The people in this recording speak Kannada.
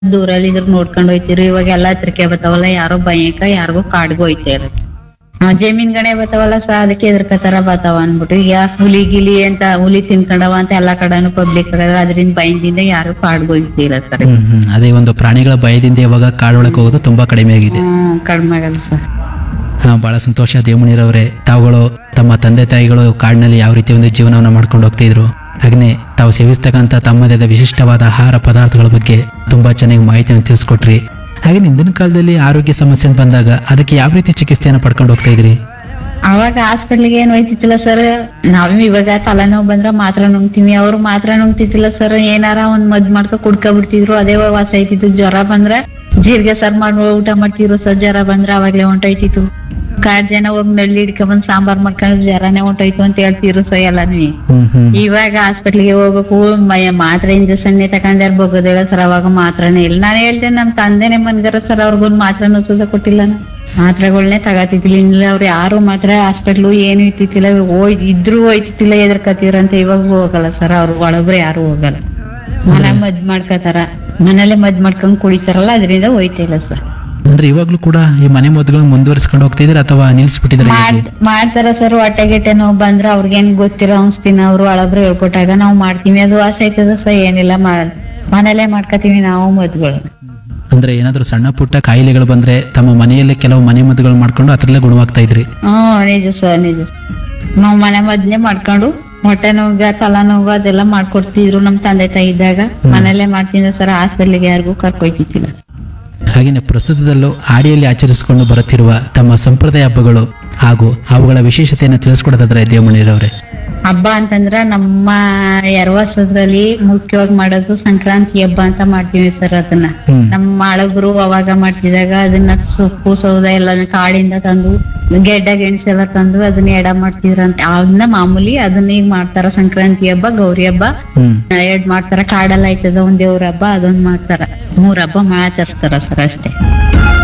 ದೂರಲ್ಲಿ ಇದ್ರ ನೋಡ್ಕೊಂಡ್ ಹೋಯ್ತಿರು ಇವಾಗ ಎಲ್ಲಾ ಹತ್ರಕ್ಕೆ ಬರ್ತಾವಲ್ಲ ಯಾರೋ ಭಯಕ್ಕ ಯಾರಿಗೋ ಕಾಡ್ಗೂ ಹೋಯ್ತಾರ ಜಮೀನ್ ಗಣೆ ಬರ್ತಾವಲ್ಲ ಸ ಅದಕ್ಕೆ ಎದ್ರಕತಾರ ಬರ್ತಾವ ಅನ್ಬಿಟ್ಟು ಈಗ ಹುಲಿ ಗಿಲಿ ಅಂತ ಹುಲಿ ತಿನ್ಕೊಂಡವ ಅಂತ ಎಲ್ಲಾ ಕಡೆನು ಪಬ್ಲಿಕ್ ಅದರಿಂದ ಭಯದಿಂದ ಯಾರು ಕಾಡ್ಗೂ ಹೋಯ್ತಿಲ್ಲ ಸರ್ ಹ್ಮ್ ಹ್ಮ್ ಅದೇ ಒಂದು ಪ್ರಾಣಿಗಳ ಭಯದಿಂದ ಇವಾಗ ಕಾಡೊಳಗೆ ಹೋಗೋದು ತುಂಬಾ ಕಡಿಮೆ ಆಗಿದೆ ಹ್ಮ್ ಕಡಿಮೆ ಆಗಲ್ಲ ಸರ್ ಹಾ ಬಹಳ ಸಂತೋಷ ದೇವಮಣಿರವರೇ ತಾವುಗಳು ತಮ್ಮ ತಂದೆ ತಾಯಿಗಳು ಕಾಡಿನಲ್ಲಿ ಯಾವ ರೀತಿ ಒಂದು ಜೀವನವನ್ನು ಮಾಡ್ಕೊಂಡು ಹೋಗ್ತಿದ್ರು ಹಾಗೆಯೇ ತಾವು ಸೇವಿಸ್ತಕ್ಕಂಥ ತಮ್ಮದೇ ಆದ ವಿಶಿಷ್ಟವಾದ ಆಹಾರ ಪದಾರ್ಥಗಳ ಬಗ್ಗೆ ತುಂಬಾ ಚೆನ್ನಾಗಿ ಮಾಹಿತಿಯನ್ನು ತಿಳಿಸ್ಕೊಟ್ರಿ ಹಾಗೆ ಹಿಂದಿನ ಕಾಲದಲ್ಲಿ ಆರೋಗ್ಯ ಸಮಸ್ಯೆ ಅಂತ ಬಂದಾಗ ಅದಕ್ಕೆ ಯಾವ ರೀತಿ ಚಿಕಿತ್ಸೆಯನ್ನು ಪಡ್ಕೊಂಡು ಹೋಗ್ತಾ ಇದ್ರಿ ಅವಾಗ ಹಾಸ್ಪಿಟ್ಲಿಗೆ ಏನ್ ಹೋಯ್ತಿತ್ತಿಲ್ಲ ಸರ್ ನಾವ್ ಇವಾಗ ತಲೆನೋವು ಬಂದ್ರ ಮಾತ್ರ ನುಂಗ್ತೀವಿ ಅವ್ರು ಮಾತ್ರ ನುಂಗ್ತಿತ್ತಿಲ್ಲ ಸರ್ ಏನಾರ ಒಂದ್ ಮದ್ ಮಾಡ್ಕೊ ಕುಡ್ಕ ಬಿಡ್ತಿದ್ರು ಅದೇ ವಾಸ ಐತಿತ್ತು ಜ್ವರ ಬಂದ್ರ ಜೀರಿಗೆ ಸರ್ ಮಾಡಿ ಊಟ ಮಾಡ್ತಿದ್ರು ಸರ್ ಜ್ವರ ಬಂದ್ರ ಅವಾಗ್ಲೇ ಹೊಂಟೋಯ್ತಿತ್ತು ಕಾಡ್ ಜನ ಹೋಗಿ ನಲ್ಲಿ ಹಿಡ್ಕೊಂಡ್ ಬಂದ್ ಸಾಂಬಾರ್ ಮಾಡ್ಕೊಂಡು ಜ್ವರನೇ ಹೊಂಟೋಯ್ತು ಅಂತ ಹೇಳ್ತಿದ್ರು ಸರ್ ಎಲ್ಲಾನು ಹ್ಮ್ ಹ್ಮ್ ಇವಾಗ ಹಾಸ್ಪಿಟ್ಲಿಗೆ ಹೋಗ್ಬೇಕು ಮ- ಮಾತ್ರೆ ಇಂಜೆಕ್ಷನ್ ತಕೊಂಡ್ಯಾರ ಬೋಗೋದಿಲ್ಲ ಸರ್ ಅವಾಗ ಮಾತ್ರನೇ ಇಲ್ಲ ನಾನು ಹೇಳ್ತೇನೆ ನಮ್ ತಂದೆನೆ ಮನ್ಗಾರ ಸರ್ ಅವ್ರಿಗೊಂದ್ ಮಾತ್ರ ಸುದ ಕೊಟ್ಟಿಲ್ಲ ನಾನು. ಮಾತ್ರೆಗಳ್ನೇ ತಗತಿದ್ದಿಲ್ಲ ಇಲ್ಲ ಅವ್ರು ಯಾರು ಮಾತ್ರ ಹಾಸ್ಪಿಟ್ಲು ಏನು ಇತ್ತಿತ್ತಿಲ್ಲ ಹೋಯ್ ಇದ್ರು ಹೋಯ್ತಿತ್ತಿಲ್ಲ ಎದ್ರಕತ್ತಿರಂತ ಇವಾಗ ಹೋಗಲ್ಲ ಸರ್ ಅವ್ರು ಒಳಬ್ರು ಯಾರು ಹೋಗಲ್ಲ ಮನೆ ಮದ್ ಮಾಡ್ಕೋತಾರ ಮನೇಲೆ ಮದ್ ಮಾಡ್ಕೊಂಡ್ ಕುಡಿತಾರಲ್ಲ ಅದರಿಂದ ಹೋಯ್ತಿಲ್ಲ ಸರ್ ಅಂದ್ರೆ ಇವಾಗ್ಲೂ ಕೂಡ ಈ ಮನೆ ಮದ್ದುಗಳನ್ನ ಮುಂದುವರಿಸ್ಕೊಂಡು ಹೋಗ್ತಾ ಇದ್ರೆ ಅಥವಾ ನಿಲ್ಲಿಸ್ಬಿಟ್ಟಿದ್ರೆ ಮಾಡ್- ಮಾಡ್ತಾರ ಸರ್ ಹೊಟ್ಟೆ ಗಿಟ್ಟೆ ನೋವು ಬಂದ್ರ ಅವ್ರಿಗೇನ್ ಗೊತ್ತಿರೋ ಅನ್ಸ್ತಿನ ಅವ್ರು ಒಳಬ್ರು ಹೇಳ್ಕೊಟ್ಟಾಗ ನಾವು ಮಾಡ್ತೀವಿ ಅದು ಆಸೆ ಆಯ್ತದ ಸರ್ ಏನಿಲ್ಲ ಮಾ- ಮನೇಲೆ ಮಾಡ್ಕೋತೀವಿ ನಾವು ಮದ್ಗಳು ಅಂದ್ರೆ ಏನಾದ್ರೂ ಸಣ್ಣ ಪುಟ್ಟ ಕಾಯಿಲೆಗಳು ಬಂದ್ರೆ ತಮ್ಮ ಮನೆಯಲ್ಲೇ ಕೆಲವು ಮನೆ ಮದ್ದುಗಳು ಮಾಡ್ಕೊಂಡು ಅದ್ರಲ್ಲೇ ಗುಣವಾಗ್ತಾ ಇದ್ರಿ ಹ್ಮ್ ನಿಜ ಸರ್ ನಿಜ ನಾವ್ ಮನೆ ಮದ್ನೆ ಮಾಡ್ಕೊಂಡು ಹೊಟ್ಟೆ ನೋವ್ಗ ತಲಾ ನೋವು ಅದೆಲ್ಲ ಮಾಡ್ಕೊಡ್ತಿದ್ರು ನಮ್ ತಂದೆ ತಾಯಿ ಇದ್ದಾಗ ಮನೇಲೆ ಮಾಡ್ತಿದ್ರು ಸರ್ ಹಾಸ್ಪಿಟ್ಲಿಗೆ ಯಾರಿಗೂ ಕರ್ಕೊಯ್ತಿದ್ದಿಲ್ಲ ಹಾಗೆಯೇ ಪ್ರಸ್ತುತದಲ್ಲೂ ಹಾಡಿಯಲ್ಲಿ ಆಚರಿಸಿಕೊಂಡು ಬರುತ್ತಿರುವ ತಮ್ಮ ಸಂಪ್ರದಾಯ ಹಬ್ಬಗಳು ಹಾಗೂ ಅವುಗಳ ವಿಶೇಷತೆಯನ್ನು ತಿಳಿಸ್ಕೊಡೋದಾದ್ರೆ ದೇವಮಣಿರವರೇ ಹಬ್ಬ ಅಂತಂದ್ರ ನಮ್ಮ ಎರವಸದ್ರಲ್ಲಿ ಮುಖ್ಯವಾಗಿ ಮಾಡೋದು ಸಂಕ್ರಾಂತಿ ಹಬ್ಬ ಅಂತ ಮಾಡ್ತೀವಿ ಸರ್ ಅದನ್ನ ಹ್ಮ್. ನಮ್ಮ ಮಾಳಬ್ರು ಅವಾಗ ಮಾಡ್ತಿದಾಗ ಅದನ್ನ ಸೊಪ್ಪು ಸೌದ ಎಲ್ಲ ಕಾಡಿಂದ ತಂದು ಗೆಡ್ಡ ಗೆಣಸು ಎಲ್ಲ ತಂದು ಅದನ್ನ ಎಡ ಮಾಡ್ತಿದ್ರಂತ ಅದನ್ನ ಮಾಮೂಲಿ ಅದನ್ನ ಈಗ ಮಾಡ್ತಾರ ಸಂಕ್ರಾಂತಿ ಹಬ್ಬ ಗೌರಿ ಹಬ್ಬ ಹ್ಮ್ ಎರಡ್ ಮಾಡ್ತಾರ ಕಾಡಲ್ಲ ಆಯ್ತದ ಒಂದ್ ದೇವ್ರ ಹಬ್ಬ ಅದೊಂದ್ ಮಾಡ್ತಾರ ಮೂರ್ ಹಬ್ಬ ಆಚರಿಸ್ತಾರ ಸರ್ ಅಷ್ಟೇ